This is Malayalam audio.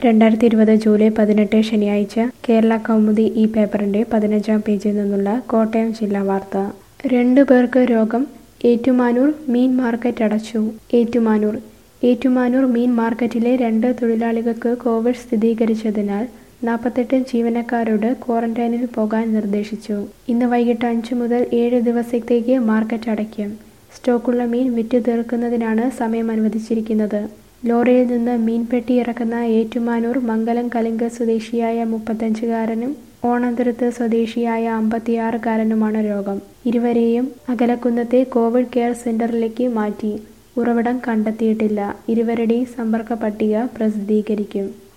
രണ്ടായിരത്തി ഇരുപത് ജൂലൈ പതിനെട്ട് ശനിയാഴ്ച കേരള കൗമുദി ഈ പേപ്പറിന്റെ പതിനഞ്ചാം പേജിൽ നിന്നുള്ള കോട്ടയം ജില്ലാ വാർത്ത രണ്ടു പേർക്ക് രോഗം ഏറ്റുമാനൂർ മീൻ മാർക്കറ്റ് അടച്ചു ഏറ്റുമാനൂർ ഏറ്റുമാനൂർ മീൻ മാർക്കറ്റിലെ രണ്ട് തൊഴിലാളികൾക്ക് കോവിഡ് സ്ഥിരീകരിച്ചതിനാൽ നാൽപ്പത്തെട്ട് ജീവനക്കാരോട് ക്വാറന്റൈനിൽ പോകാൻ നിർദ്ദേശിച്ചു ഇന്ന് വൈകിട്ട് അഞ്ച് മുതൽ ഏഴ് ദിവസത്തേക്ക് മാർക്കറ്റ് അടയ്ക്കും സ്റ്റോക്കുള്ള മീൻ വിറ്റ് തീർക്കുന്നതിനാണ് സമയം അനുവദിച്ചിരിക്കുന്നത് ലോറിയിൽ നിന്ന് മീൻപെട്ടി ഇറക്കുന്ന ഏറ്റുമാനൂർ മംഗലം കലിങ്ക് സ്വദേശിയായ മുപ്പത്തഞ്ചുകാരനും ഓണന്തുരത്ത് സ്വദേശിയായ അമ്പത്തിയാറുകാരനുമാണ് രോഗം ഇരുവരെയും അകലക്കുന്നത്തെ കോവിഡ് കെയർ സെന്ററിലേക്ക് മാറ്റി ഉറവിടം കണ്ടെത്തിയിട്ടില്ല ഇരുവരുടെയും സമ്പർക്ക പട്ടിക പ്രസിദ്ധീകരിക്കും